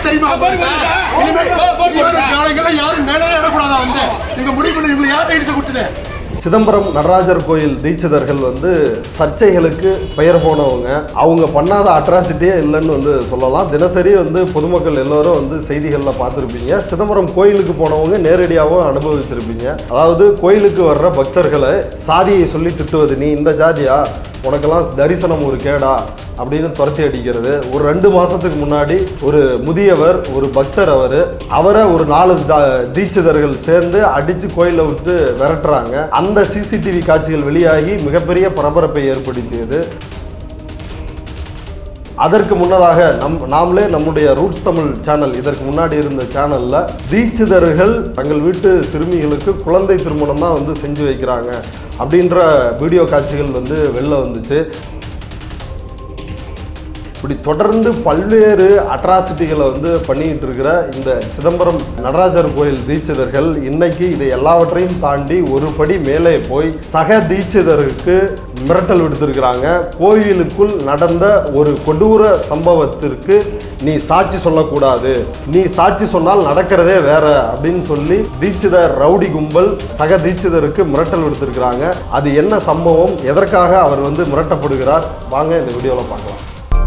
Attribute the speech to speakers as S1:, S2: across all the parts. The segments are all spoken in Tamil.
S1: தெரியுமா உங்களுக்கு? இனிமே- இனிமே நாளைக்கெல்லாம் யாரும் மேலே ஏறக்கூடாதா வந்து நீங்க முடிவு பண்ணி இவங்களை யார் ரைட்ஸ் கொடுத்தது
S2: சிதம்பரம் நடராஜர் கோயில் தீட்சிதர்கள் வந்து சர்ச்சைகளுக்கு பெயர் போனவங்க அவங்க பண்ணாத அட்ராசிட்டியே இல்லைன்னு வந்து சொல்லலாம் தினசரி வந்து பொதுமக்கள் எல்லோரும் வந்து செய்திகளில் பார்த்துருப்பீங்க சிதம்பரம் கோயிலுக்கு போனவங்க நேரடியாகவும் அனுபவிச்சிருப்பீங்க அதாவது கோயிலுக்கு வர்ற பக்தர்களை சாதியை சொல்லி திட்டுவது நீ இந்த ஜாதியா உனக்கெல்லாம் தரிசனம் ஒரு கேடா அப்படின்னு துரத்தி அடிக்கிறது ஒரு ரெண்டு மாசத்துக்கு முன்னாடி ஒரு முதியவர் ஒரு பக்தர் அவர் அவரை ஒரு நாலு த- தீட்சிதர்கள் சேர்ந்து அடிச்சு கோயிலை விட்டு விரட்டுறாங்க அந்த சிசிடிவி காட்சிகள் வெளியாகி மிகப்பெரிய பரபரப்பை ஏற்படுத்தியது அதற்கு முன்னதாக நம் நாமளே நம்முடைய ரூட்ஸ் தமிழ் சேனல் இதற்கு முன்னாடி இருந்த சேனல்ல தீட்சிதர்கள் தங்கள் வீட்டு சிறுமிகளுக்கு குழந்தை திருமணம் தான் வந்து செஞ்சு வைக்கிறாங்க அப்படின்ற வீடியோ காட்சிகள் வந்து வெளில வந்துச்சு இப்படி தொடர்ந்து பல்வேறு அட்ராசிட்டிகளை வந்து பண்ணிக்கிட்டு இருக்கிற இந்த சிதம்பரம் நடராஜர் கோயில் தீட்சிதர்கள் இன்னைக்கு இதை எல்லாவற்றையும் தாண்டி ஒரு படி மேலே போய் சக தீட்சிதருக்கு மிரட்டல் விடுத்திருக்கிறாங்க கோயிலுக்குள் நடந்த ஒரு கொடூர சம்பவத்திற்கு நீ சாட்சி சொல்லக்கூடாது நீ சாட்சி சொன்னால் நடக்கிறதே வேற அப்படின்னு சொல்லி தீட்சிதர் ரவுடி கும்பல் சக தீட்சிதருக்கு மிரட்டல் விடுத்திருக்கிறாங்க அது என்ன சம்பவம் எதற்காக அவர் வந்து மிரட்டப்படுகிறார் வாங்க இந்த வீடியோவில் பார்க்கலாம்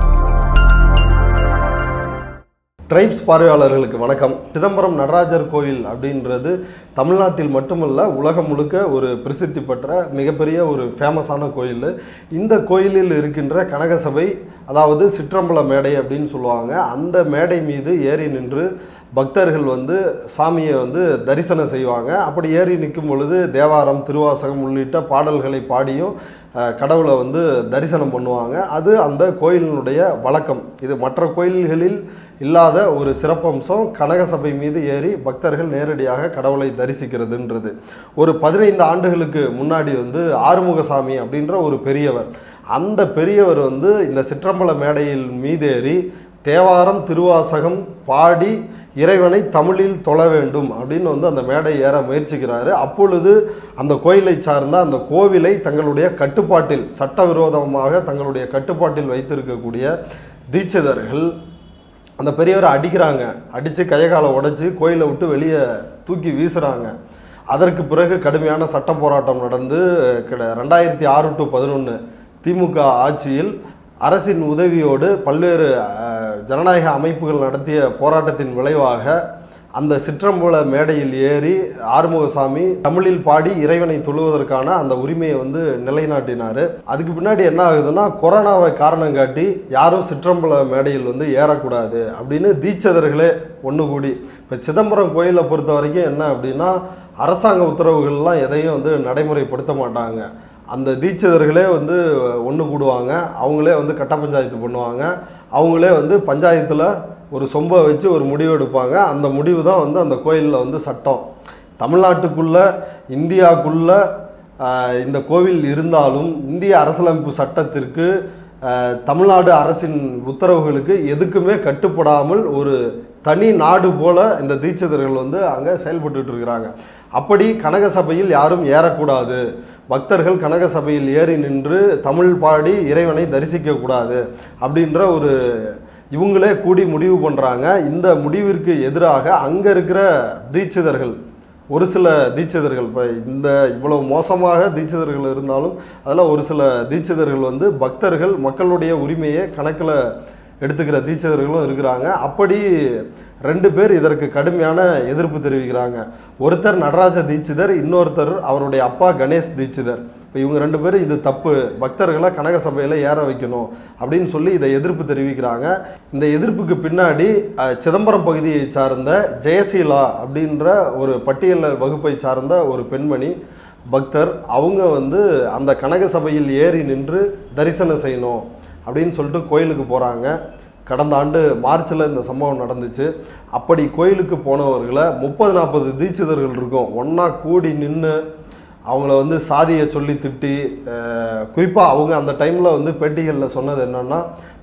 S2: ட்ரைப்ஸ் பார்வையாளர்களுக்கு வணக்கம் சிதம்பரம் நடராஜர் கோயில் அப்படின்றது தமிழ்நாட்டில் மட்டுமல்ல உலகம் முழுக்க ஒரு பிரசித்தி பெற்ற மிகப்பெரிய ஒரு ஃபேமஸான கோயில் இந்த கோயிலில் இருக்கின்ற கனகசபை அதாவது சிற்றம்பல மேடை அப்படின்னு சொல்லுவாங்க அந்த மேடை மீது ஏறி நின்று பக்தர்கள் வந்து சாமியை வந்து தரிசனம் செய்வாங்க அப்படி ஏறி நிற்கும் பொழுது தேவாரம் திருவாசகம் உள்ளிட்ட பாடல்களை பாடியும் அஹ், கடவுளை வந்து தரிசனம் பண்ணுவாங்க அது அந்த கோயிலினுடைய வழக்கம் இது மற்ற கோயில்களில் இல்லாத ஒரு சிறப்பம்சம் கனகசபை மீது ஏறி பக்தர்கள் நேரடியாக கடவுளை தரிசிக்கிறதுன்றது ஒரு பதினைந்து ஆண்டுகளுக்கு முன்னாடி வந்து ஆறுமுகசாமி அப்படின்ற ஒரு பெரியவர் அந்த பெரியவர் வந்து இந்த சிற்றம்பல மேடையில் மீதேறி தேவாரம் திருவாசகம் பாடி இறைவனை தமிழில் தொழ வேண்டும் அப்படின்னு வந்து அந்த மேடை ஏற முயற்சிக்கிறாரு அப்பொழுது அந்த கோயிலை சார்ந்த அந்த கோவிலை தங்களுடைய கட்டுப்பாட்டில் சட்டவிரோதமாக தங்களுடைய கட்டுப்பாட்டில் வைத்திருக்கக்கூடிய தீட்சிதர்கள் அந்த பெரியவரை அடிக்கிறாங்க அடித்து கையகாலை உடைச்சி கோயிலை விட்டு வெளியே தூக்கி வீசுகிறாங்க அதற்கு பிறகு கடுமையான சட்ட போராட்டம் நடந்து கிட ரெண்டாயிரத்தி ஆறு டு பதினொன்று திமுக ஆட்சியில் அரசின் உதவியோடு பல்வேறு அஹ், ஜனநாயக அமைப்புகள் நடத்திய போராட்டத்தின் விளைவாக அந்த சிற்றம்பல மேடையில் ஏறி ஆறுமுகசாமி தமிழில் பாடி இறைவனை தொழுவதற்கான அந்த உரிமையை வந்து நிலைநாட்டினார் அதுக்கு பின்னாடி என்ன ஆகுதுன்னா கொரோனாவை காரணம் காட்டி யாரும் சிற்றம்பல மேடையில் வந்து ஏறக்கூடாது அப்படின்னு தீட்சதர்களே ஒன்று கூடி இப்போ சிதம்பரம் கோயிலை பொறுத்த வரைக்கும் என்ன அப்படின்னா அரசாங்க உத்தரவுகள்லாம் எதையும் வந்து நடைமுறைப்படுத்த மாட்டாங்க அந்த தீட்சிதர்களே வந்து ஒன்று கூடுவாங்க அவங்களே வந்து கட்ட பஞ்சாயத்து பண்ணுவாங்க அவங்களே வந்து பஞ்சாயத்தில் ஒரு சொம்பை வச்சு ஒரு முடிவு எடுப்பாங்க அந்த முடிவு தான் வந்து அந்த கோயிலில் வந்து சட்டம் தமிழ்நாட்டுக்குள்ள இந்தியாவுக்குள்ள ஆஹ், இந்த கோவில் இருந்தாலும் இந்திய அரசியலமைப்பு சட்டத்திற்கு ஆஹ், தமிழ்நாடு அரசின் உத்தரவுகளுக்கு எதுக்குமே கட்டுப்படாமல் ஒரு தனி நாடு போல இந்த தீட்சிதர்கள் வந்து அங்கே செயல்பட்டுட்டு இருக்கிறாங்க அப்படி கனக சபையில் யாரும் ஏறக்கூடாது பக்தர்கள் கனக சபையில் ஏறி நின்று தமிழ் பாடி இறைவனை தரிசிக்க கூடாது அப்படின்ற ஒரு இவங்களே கூடி முடிவு பண்ணுறாங்க இந்த முடிவிற்கு எதிராக அங்கே இருக்கிற தீட்சிதர்கள் ஒரு சில தீட்சிதர்கள் இப்போ இந்த இவ்வளவு மோசமாக தீட்சிதர்கள் இருந்தாலும் அதில் ஒரு சில தீட்சிதர்கள் வந்து பக்தர்கள் மக்களுடைய உரிமையை கணக்கில் எடுத்துக்கிற தீட்சிதர்களும் இருக்கிறாங்க அப்படி ரெண்டு பேர் இதற்கு கடுமையான எதிர்ப்பு தெரிவிக்கிறாங்க ஒருத்தர் நடராஜ தீட்சிதர் இன்னொருத்தர் அவருடைய அப்பா கணேஷ் தீட்சிதர் இப்போ இவங்க ரெண்டு பேரும் இது தப்பு பக்தர்களை கனக சபையில் ஏற வைக்கணும் அப்படின்னு சொல்லி இதை எதிர்ப்பு தெரிவிக்கிறாங்க இந்த எதிர்ப்புக்கு பின்னாடி அஹ், சிதம்பரம் பகுதியை சார்ந்த ஜெயசீலா அப்படின்ற ஒரு பட்டியல் வகுப்பை சார்ந்த ஒரு பெண்மணி பக்தர் அவங்க வந்து அந்த கனக சபையில் ஏறி நின்று தரிசனம் செய்யணும் அப்படின்னு சொல்லிட்டு கோயிலுக்கு போகிறாங்க கடந்த ஆண்டு மார்ச்சில் இந்த சம்பவம் நடந்துச்சு அப்படி கோயிலுக்கு போனவர்களை முப்பது நாற்பது தீட்சிதர்கள் இருக்கும் ஒன்றா கூடி நின்று அவங்கள வந்து சாதியை சொல்லி திட்டி குறிப்பாக அவங்க அந்த டைமில் வந்து பேட்டிகளில் சொன்னது என்னன்னா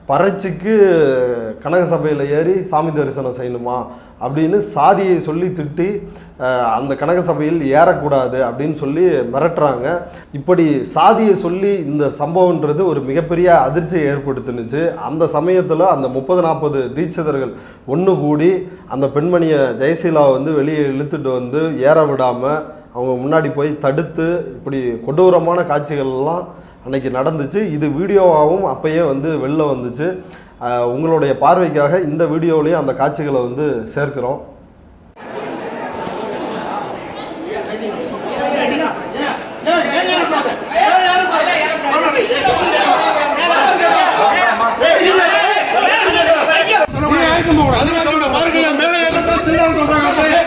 S2: பறைச்சிக்கு கனக சபையில் ஏறி சாமி தரிசனம் செய்யணுமா அப்படின்னு சாதியை சொல்லி திட்டி அஹ், அந்த கனக சபையில் ஏறக்கூடாது அப்படின்னு சொல்லி மிரட்டுறாங்க இப்படி சாதியை சொல்லி இந்த சம்பவம்ன்றது ஒரு மிகப்பெரிய அதிர்ச்சியை ஏற்படுத்துனுச்சு அந்த சமயத்தில் அந்த முப்பது நாற்பது தீட்சிதர்கள் ஒன்று கூடி அந்த பெண்மணியை ஜெயசீலாவை வந்து வெளியே இழுத்துட்டு வந்து ஏற விடாமல் அவங்க முன்னாடி போய் தடுத்து இப்படி கொடூரமான காட்சிகள்லாம் அன்னைக்கு நடந்துச்சு இது வீடியோவாகவும் அப்பயே வந்து வெளில வந்துச்சு அஹ் உங்களுடைய பார்வைக்காக இந்த வீடியோவிலையும் அந்த காட்சிகளை வந்து சேர்க்கிறோம்
S1: அதுக்கு சொல்றேன், பாருங்க, என் மேலே ஏறினா திருடன்னு சொல்றாங்க அப்படியே.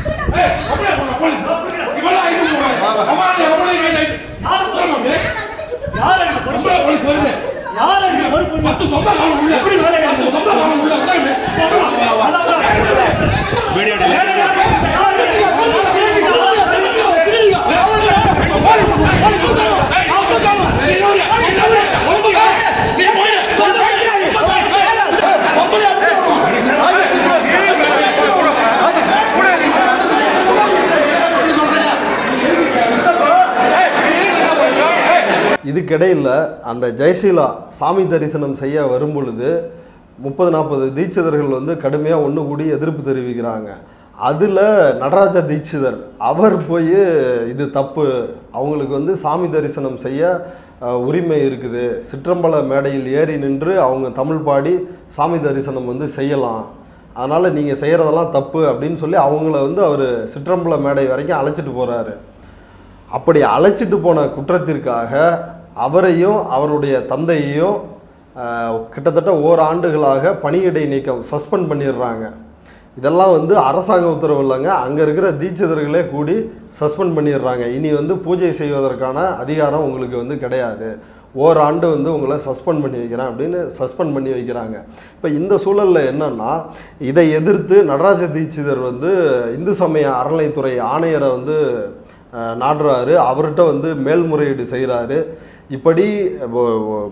S2: இதுக்கிடையில் அந்த ஜெயசீலா சாமி தரிசனம் செய்ய வரும் பொழுது முப்பது நாற்பது தீட்சிதர்கள் வந்து கடுமையாக ஒன்று கூடி எதிர்ப்பு தெரிவிக்கிறாங்க அதில் நடராஜ தீட்சிதர் அவர் போய் இது தப்பு அவங்களுக்கு வந்து சாமி தரிசனம் செய்ய அஹ், உரிமை இருக்குது சிற்றம்பல மேடையில் ஏறி நின்று அவங்க தமிழ் பாடி சாமி தரிசனம் வந்து செய்யலாம் அதனால் நீங்கள் செய்கிறதெல்லாம் தப்பு அப்படின்னு சொல்லி அவங்கள வந்து அவர் சிற்றம்பல மேடை வரைக்கும் அழைச்சிட்டு போகிறாரு அப்படி அழைச்சிட்டு போன குற்றத்திற்காக அவரையும் அவருடைய தந்தையையும் ஆஹ், கிட்டத்தட்ட ஓராண்டுகளாக பணியிடை நீக்கம் சஸ்பெண்ட் பண்ணிடுறாங்க இதெல்லாம் வந்து அரசாங்க உத்தரவு இல்லைங்க அங்கே இருக்கிற தீட்சிதர்களே கூடி சஸ்பெண்ட் பண்ணிடுறாங்க இனி வந்து பூஜை செய்வதற்கான அதிகாரம் உங்களுக்கு வந்து கிடையாது ஓராண்டு வந்து உங்களை சஸ்பெண்ட் பண்ணி வைக்கிறேன் அப்படின்னு சஸ்பெண்ட் பண்ணி வைக்கிறாங்க இப்போ இந்த சூழலில் என்னன்னா இதை எதிர்த்து நடராஜ தீட்சிதர் வந்து இந்து சமய அறநிலைத்துறை ஆணையரை வந்து அஹ், நாடுறாரு அவர்கிட்ட வந்து மேல்முறையீடு செய்கிறாரு இப்படி ஒ- ஒ-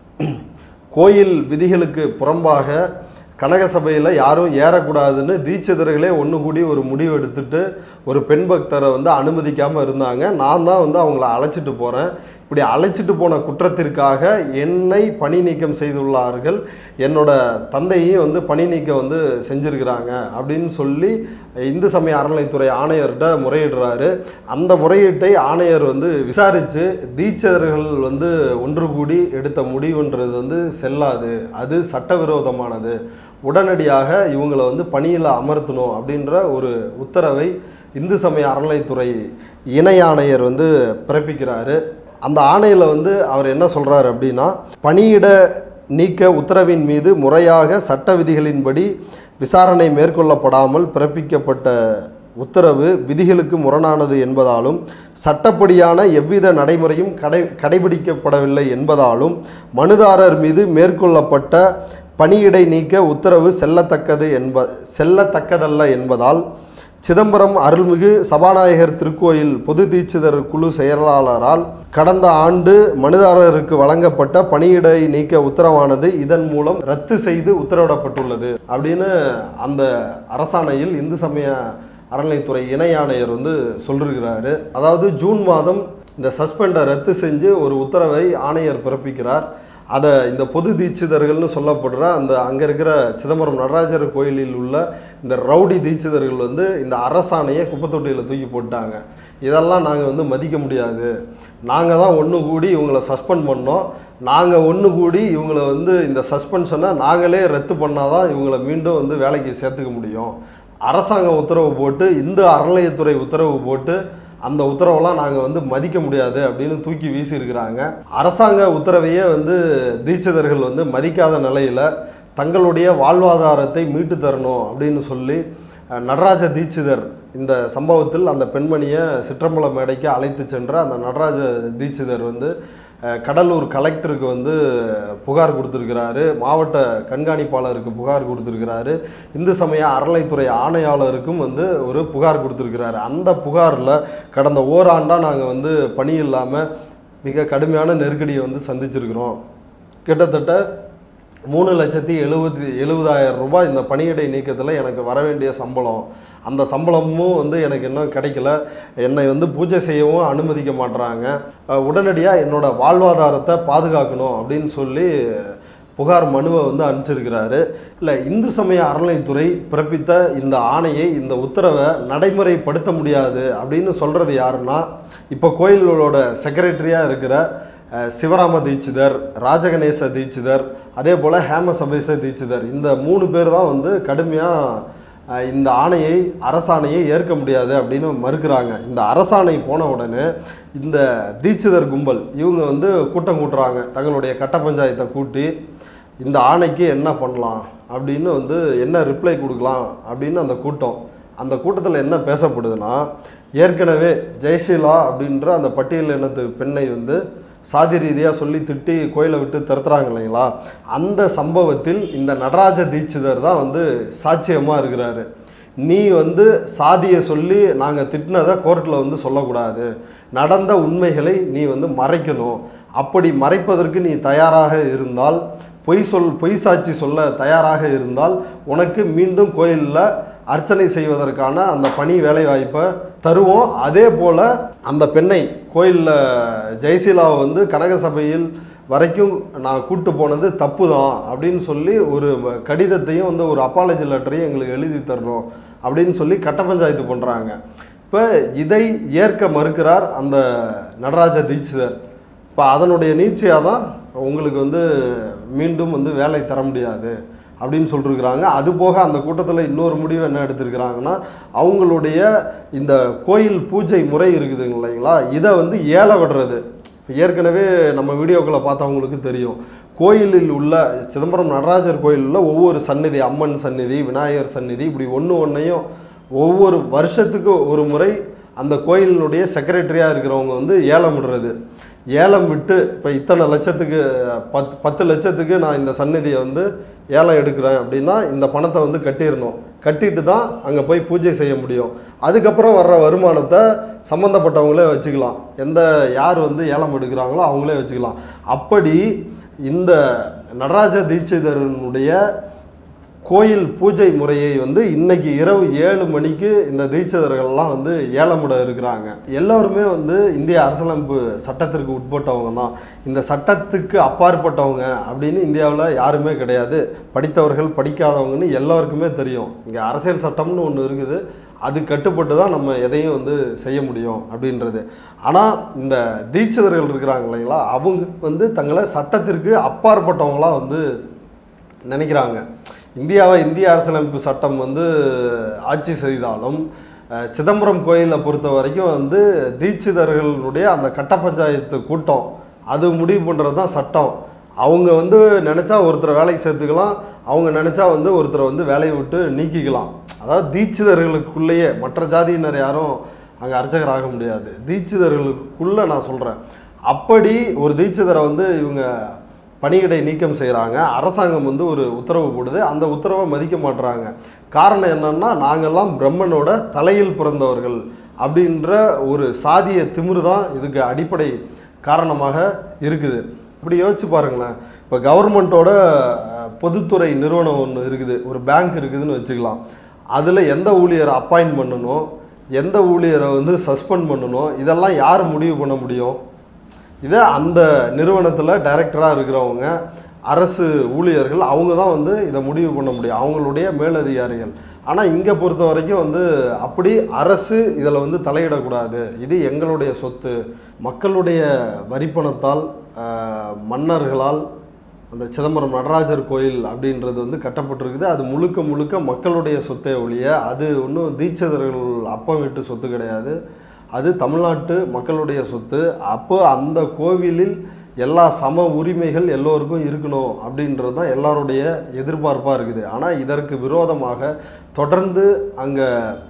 S2: கோயில் விதிகளுக்கு புறம்பாக கனக சபையில் யாரும் ஏறக்கூடாதுன்னு தீட்சிதர்களே ஒன்று கூடி ஒரு முடிவு எடுத்துட்டு ஒரு பெண் பக்தரை வந்து அனுமதிக்காமல் இருந்தாங்க நான் தான் வந்து அவங்கள அழைச்சிட்டு போகிறேன் இப்படி அழைச்சிட்டு போன குற்றத்திற்காக என்னை பணி நீக்கம் செய்துள்ளார்கள் என்னோட தந்தையையும் வந்து பணி நீக்கம் வந்து செஞ்சிருக்கிறாங்க அப்படின்னு சொல்லி இந்து சமய அறநிலைத்துறை ஆணையர்கிட்ட முறையிடுறாரு அந்த முறையீட்டை ஆணையர் வந்து விசாரித்து தீட்சிதர்கள் வந்து ஒன்று கூடி எடுத்த முடிவுன்றது வந்து செல்லாது அது சட்டவிரோதமானது உடனடியாக இவங்களை வந்து பணியில் அமர்த்தணும் அப்படின்ற ஒரு உத்தரவை இந்து சமய அறநிலைத்துறை இணை ஆணையர் வந்து பிறப்பிக்கிறாரு அந்த ஆணையில் வந்து அவர் என்ன சொல்கிறாரு அப்படின்னா பணியிட நீக்க உத்தரவின் மீது முறையாக சட்ட விதிகளின்படி விசாரணை மேற்கொள்ளப்படாமல் பிறப்பிக்கப்பட்ட உத்தரவு விதிகளுக்கு முரணானது என்பதாலும் சட்டப்படியான எவ்வித நடைமுறையும் கடை கடைபிடிக்கப்படவில்லை என்பதாலும் மனுதாரர் மீது மேற்கொள்ளப்பட்ட பணியிடை நீக்க உத்தரவு செல்லத்தக்கது என்ப செல்லத்தக்கதல்ல என்பதால் சிதம்பரம் அருள்மிகு சபாநாயகர் திருக்கோயில் பொது தீட்சிதர் குழு செயலாளரால் கடந்த ஆண்டு மனுதாரருக்கு வழங்கப்பட்ட பணியிடை நீக்க உத்தரவானது இதன் மூலம் ரத்து செய்து உத்தரவிடப்பட்டுள்ளது அப்படின்னு அந்த அரசாணையில் இந்து சமய அறநிலைத்துறை இணை ஆணையர் வந்து சொல்லிருக்கிறாரு அதாவது ஜூன் மாதம் இந்த சஸ்பெண்டை ரத்து செஞ்சு ஒரு உத்தரவை ஆணையர் பிறப்பிக்கிறார் அதை இந்த பொது தீட்சிதர்கள்னு சொல்லப்படுற அந்த அங்கே இருக்கிற சிதம்பரம் நடராஜர் கோயிலில் உள்ள இந்த ரவுடி தீட்சிதர்கள் வந்து இந்த அரசாணையை குப்பத்தொட்டியில் தூக்கி போட்டாங்க இதெல்லாம் நாங்கள் வந்து மதிக்க முடியாது நாங்கள் தான் ஒன்று கூடி இவங்களை சஸ்பெண்ட் பண்ணோம் நாங்கள் ஒன்று கூடி இவங்களை வந்து இந்த சஸ்பென்ஷனை நாங்களே ரத்து பண்ணாதான் இவங்களை மீண்டும் வந்து வேலைக்கு சேர்த்துக்க முடியும் அரசாங்கம் உத்தரவு போட்டு இந்த அறநிலையத்துறை உத்தரவு போட்டு அந்த உத்தரவெல்லாம் நாங்கள் வந்து மதிக்க முடியாது அப்படின்னு தூக்கி வீசியிருக்கிறாங்க அரசாங்க உத்தரவையே வந்து தீட்சிதர்கள் வந்து மதிக்காத நிலையில் தங்களுடைய வாழ்வாதாரத்தை மீட்டு தரணும் அப்படின்னு சொல்லி அஹ், நடராஜ தீட்சிதர் இந்த சம்பவத்தில் அந்த பெண்மணியை சிற்றம்பல மேடைக்கு அழைத்து சென்ற அந்த நடராஜ தீட்சிதர் வந்து அஹ், கடலூர் கலெக்டருக்கு வந்து புகார் கொடுத்துருக்கிறாரு மாவட்ட கண்காணிப்பாளருக்கு புகார் கொடுத்துருக்கிறாரு இந்து சமய அறநிலைத்துறை ஆணையாளருக்கும் வந்து ஒரு புகார் கொடுத்துருக்கிறாரு அந்த புகாரில் கடந்த ஓராண்டாக நாங்கள் வந்து பணி இல்லாமல் மிக கடுமையான நெருக்கடியை வந்து சந்திச்சிருக்கிறோம் கிட்டத்தட்ட மூணு லட்சத்தி எழுபத்தி எழுபதாயிரம் ரூபாய் இந்த பணியிடை நீக்கத்தில் எனக்கு வர வேண்டிய சம்பளம் அந்த சம்பளமும் வந்து எனக்கு இன்னும் கிடைக்கல என்னை வந்து பூஜை செய்யவும் அனுமதிக்க மாட்றாங்க அஹ் உடனடியாக என்னோட வாழ்வாதாரத்தை பாதுகாக்கணும் அப்படின்னு சொல்லி புகார் மனுவை வந்து அனுப்பிச்சிருக்கிறாரு இல்லை இந்து சமய அறநிலைத்துறை பிறப்பித்த இந்த ஆணையை இந்த உத்தரவை நடைமுறைப்படுத்த முடியாது அப்படின்னு சொல்கிறது யாருன்னா இப்போ கோயில்களோட செக்ரட்டரியாக இருக்கிற அஹ், சிவராம தீட்சிதர் ராஜகணேச தீட்சிதர் அதே போல் ஹேம சபேச தீட்சிதர் இந்த மூணு பேர் தான் வந்து கடுமையாக இந்த ஆணையை அரசாணையை ஏற்க முடியாது அப்படின்னு மறுக்கிறாங்க இந்த அரசாணை போன உடனே இந்த தீட்சிதர் கும்பல் இவங்க வந்து கூட்டம் கூட்டுறாங்க தங்களுடைய கட்ட பஞ்சாயத்தை கூட்டி இந்த ஆணைக்கு என்ன பண்ணலாம் அப்படின்னு வந்து என்ன ரிப்ளை கொடுக்கலாம் அப்படின்னு அந்த கூட்டம் அந்த கூட்டத்தில் என்ன பேசப்படுதுன்னா ஏற்கனவே ஜெயசீலா அப்படின்ற அந்த பட்டியல் இனத்து பெண்ணை வந்து சாதி ரீதியாக சொல்லி திட்டி கோயிலை விட்டு திறத்துறாங்க இல்லைங்களா அந்த சம்பவத்தில் இந்த நடராஜ தீட்சிதர் தான் வந்து சாட்சியமாக இருக்கிறாரு நீ வந்து சாதியை சொல்லி நாங்கள் திட்டினதை கோர்ட்டில் வந்து சொல்லக்கூடாது நடந்த உண்மைகளை நீ வந்து மறைக்கணும் அப்படி மறைப்பதற்கு நீ தயாராக இருந்தால் பொய் சொல் பொய் சாட்சி சொல்ல தயாராக இருந்தால் உனக்கு மீண்டும் கோயிலில் அர்ச்சனை செய்வதற்கான அந்த பணி வேலை வாய்ப்பை தருவோம் அதே போல் அந்த பெண்ணை கோயிலில் ஜெயசீலாவை வந்து கனக சபையில் வரைக்கும் நான் கூட்டு போனது தப்பு தான் அப்படின்னு சொல்லி ஒரு கடிதத்தையும் வந்து ஒரு அப்பாலஜி லெட்டரையும் எங்களுக்கு எழுதி தரணும் அப்படின்னு சொல்லி கட்ட பஞ்சாயத்து பண்ணுறாங்க இப்போ இதை ஏற்க மறுக்கிறார் அந்த நடராஜ தீட்சிதர் இப்போ அதனுடைய நீட்சியாக தான் உங்களுக்கு வந்து மீண்டும் வந்து வேலை தர முடியாது அப்படின்னு சொல்லிருக்கிறாங்க அது போக அந்த கூட்டத்தில் இன்னொரு முடிவு என்ன எடுத்திருக்கிறாங்கன்னா அவங்களுடைய இந்த கோயில் பூஜை முறை இருக்குதுங்க இல்லைங்களா இதை வந்து ஏல விடுறது ஏற்கனவே நம்ம வீடியோக்களை பார்த்தவங்களுக்கு தெரியும் கோயிலில் உள்ள சிதம்பரம் நடராஜர் கோயிலில் உள்ள ஒவ்வொரு சந்நிதி அம்மன் சந்நிதி விநாயகர் சந்நிதி இப்படி ஒன்று ஒன்றையும் ஒவ்வொரு வருஷத்துக்கு ஒரு முறை அந்த கோயிலினுடைய செக்ரட்டரியாக இருக்கிறவங்க வந்து ஏலம் விடுறது ஏலம் விட்டு இப்போ இத்தனை லட்சத்துக்கு பத்து பத்து லட்சத்துக்கு நான் இந்த சந்நிதியை வந்து ஏலம் எடுக்கிறேன் அப்படின்னா இந்த பணத்தை வந்து கட்டிடணும் கட்டிட்டு தான் அங்கே போய் பூஜை செய்ய முடியும் அதுக்கப்புறம் வர்ற வருமானத்தை சம்மந்தப்பட்டவங்களே வச்சுக்கலாம் எந்த யார் வந்து ஏலம் எடுக்கிறாங்களோ அவங்களே வச்சுக்கலாம் அப்படி இந்த நடராஜ தீட்சிதரனுடைய கோயில் பூஜை முறையை வந்து இன்னைக்கு இரவு ஏழு மணிக்கு இந்த தீட்சிதர்கள்லாம் வந்து ஏலமிட இருக்கிறாங்க எல்லோருமே வந்து இந்திய அரசியலமைப்பு சட்டத்திற்கு உட்பட்டவங்க தான் இந்த சட்டத்துக்கு அப்பாற்பட்டவங்க அப்படின்னு இந்தியாவில் யாருமே கிடையாது படித்தவர்கள் படிக்காதவங்கன்னு எல்லாருக்குமே தெரியும் இங்கே அரசியல் சட்டம்னு ஒன்று இருக்குது அது கட்டுப்பட்டு தான் நம்ம எதையும் வந்து செய்ய முடியும் அப்படின்றது ஆனால் இந்த தீட்சிதர்கள் இருக்கிறாங்க இல்லைங்களா அவங்க வந்து தங்களை சட்டத்திற்கு அப்பாற்பட்டவங்களா வந்து நினைக்கிறாங்க இந்தியாவை இந்திய அரசியலமைப்பு சட்டம் வந்து ஆட்சி செய்தாலும் அஹ், சிதம்பரம் கோயிலை பொறுத்த வரைக்கும் வந்து தீட்சிதர்களுடைய அந்த கட்ட பஞ்சாயத்து கூட்டம் அது முடிவு பண்ணுறது தான் சட்டம் அவங்க வந்து நினச்சா ஒருத்தரை வேலைக்கு சேர்த்துக்கலாம் அவங்க நினச்சா வந்து ஒருத்தரை வந்து வேலையை விட்டு நீக்கிக்கலாம் அதாவது தீட்சிதர்களுக்குள்ளேயே மற்ற ஜாதியினர் யாரும் அங்கே அர்ச்சகர் ஆக முடியாது தீட்சிதர்களுக்குள்ளே நான் சொல்கிறேன் அப்படி ஒரு தீட்சிதரை வந்து இவங்க பணியிடை நீக்கம் செய்கிறாங்க அரசாங்கம் வந்து ஒரு உத்தரவு போடுது அந்த உத்தரவை மதிக்க மாட்டுறாங்க காரணம் என்னன்னா நாங்கெல்லாம் பிரம்மனோட தலையில் பிறந்தவர்கள் அப்படின்ற ஒரு சாதிய திமிரு தான் இதுக்கு அடிப்படை காரணமாக இருக்குது இப்படி யோசிச்சு பாருங்களேன் இப்போ கவர்மெண்ட்டோட அஹ், பொதுத்துறை நிறுவனம் ஒன்று இருக்குது ஒரு பேங்க் இருக்குதுன்னு வச்சுக்கலாம் அதில் எந்த ஊழியரை அப்பாயின்ட் பண்ணணும் எந்த ஊழியரை வந்து சஸ்பெண்ட் பண்ணணும் இதெல்லாம் யார் முடிவு பண்ண முடியும் இதை அந்த நிறுவனத்தில் டைரக்டராக இருக்கிறவங்க அரசு ஊழியர்கள் அவங்க தான் வந்து இதை முடிவு பண்ண முடியும் அவங்களுடைய மேலதிகாரிகள் ஆனால் இங்கே பொறுத்த வரைக்கும் வந்து அப்படி அரசு இதில் வந்து தலையிடக்கூடாது இது எங்களுடைய சொத்து மக்களுடைய வரிப்பணத்தால் ஆஹ், மன்னர்களால் அந்த சிதம்பரம் நடராஜர் கோயில் அப்படின்றது வந்து கட்டப்பட்டிருக்குது அது முழுக்க முழுக்க மக்களுடைய சொத்தே ஒழிய அது ஒன்றும் தீட்சிதர்கள் அப்பம் வீட்டு சொத்து கிடையாது அது தமிழ்நாட்டு மக்களுடைய சொத்து அப்போ அந்த கோவிலில் எல்லா சம உரிமைகள் எல்லோருக்கும் இருக்கணும் அப்படின்றது தான் எல்லாருடைய எதிர்பார்ப்பாக இருக்குது ஆனால் இதற்கு விரோதமாக தொடர்ந்து அங்கே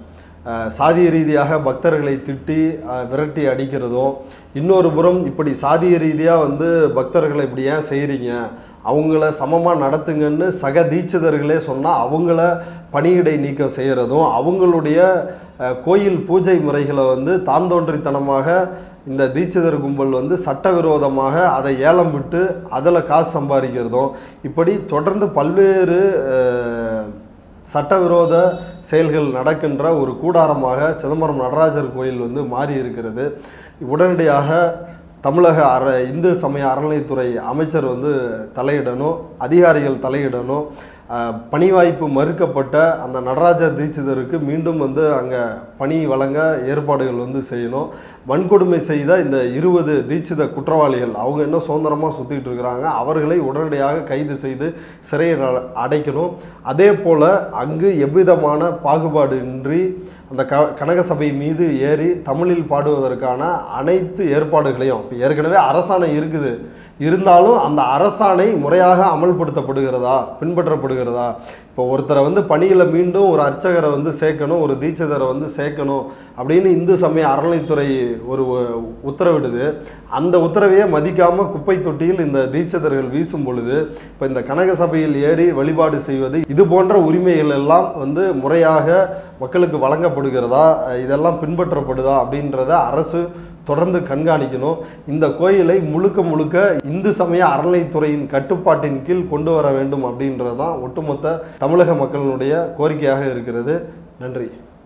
S2: அஹ், சாதிய ரீதியாக பக்தர்களை திட்டி அஹ், விரட்டி அடிக்கிறதும் இன்னொரு புறம் இப்படி சாதிய ரீதியாக வந்து பக்தர்களை இப்படி ஏன் செய்கிறீங்க அவங்கள சமமாக நடத்துங்கன்னு சக தீட்சிதர்களே சொன்னால் அவங்கள பணியிடை நீக்கம் செய்கிறதும் அவங்களுடைய அஹ், கோயில் பூஜை முறைகளை வந்து தாந்தோன்றித்தனமாக இந்த தீட்சிதர் கும்பல் வந்து சட்டவிரோதமாக அதை ஏலம் விட்டு அதில் காசு சம்பாதிக்கிறதும் இப்படி தொடர்ந்து பல்வேறு அஹ், சட்டவிரோத செயல்கள் நடக்கின்ற ஒரு கூடாரமாக சிதம்பரம் நடராஜர் கோயில் வந்து மாறி இருக்கிறது உடனடியாக தமிழக அற இந்து சமய அறநிலைத்துறை அமைச்சர் வந்து தலையிடணும் அதிகாரிகள் தலையிடணும் அஹ், பணி வாய்ப்பு மறுக்கப்பட்ட அந்த நடராஜர் தீட்சிதருக்கு மீண்டும் வந்து அங்கே பணி வழங்க ஏற்பாடுகள் வந்து செய்யணும் வன்கொடுமை செய்த இந்த இருபது தீட்சித குற்றவாளிகள் அவங்க இன்னும் சுதந்திரமாக சுற்றிட்டு இருக்கிறாங்க அவர்களை உடனடியாக கைது செய்து சிறையில் அ- அடைக்கணும் அதே போல் அங்கு எவ்விதமான பாகுபாடு இன்றி அந்த க கனகசபை மீது ஏறி தமிழில் பாடுவதற்கான அனைத்து ஏற்பாடுகளையும் இப்போ ஏற்கனவே அரசாணை இருக்குது இருந்தாலும் அந்த அரசாணை முறையாக அமல்படுத்தப்படுகிறதா பின்பற்றப்படுகிறதா இப்போ ஒருத்தரை வந்து பணியில் மீண்டும் ஒரு அர்ச்சகரை வந்து சேர்க்கணும் ஒரு தீட்சிதரை வந்து சேர்க்கணும் அப்படின்னு இந்து சமய அறநிலைத்துறை ஒரு உ- உத்தரவிடுது அந்த உத்தரவையே மதிக்காமல் குப்பை தொட்டியில் இந்த தீட்சிதர்கள் வீசும் பொழுது இப்போ இந்த கனக சபையில் ஏறி வழிபாடு செய்வது இது போன்ற உரிமைகள் எல்லாம் வந்து முறையாக மக்களுக்கு வழங்கப்படுகிறதா அஹ் இதெல்லாம் பின்பற்றப்படுதா அப்படின்றத அரசு தொடர்ந்து கண்காணிக்கணும் இந்த கோயிலை முழுக்க முழுக்க இந்து சமய அறநிலைத்துறையின் கட்டுப்பாட்டின் கீழ் கொண்டு வர வேண்டும் அப்படின்றது தான் ஒட்டுமொத்த தமிழக மக்களினுடைய கோரிக்கையாக இருக்கிறது நன்றி